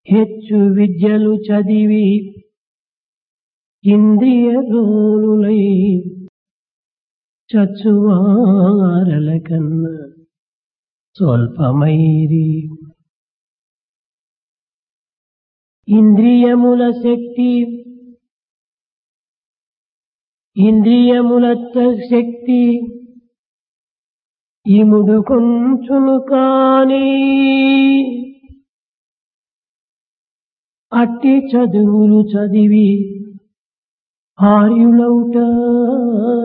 ಹೆಚ್ಚು విద్యలు చదివి ఇంద్రియ గోలులై చచ్చువారల కన్నా స్వల్పమైరి ఇంద్రియముల శక్తి ఇంద్రియముల శక్తి ఇముడు కొంచును కాని అట్టి చదువులు చదివి ఆర్యులౌట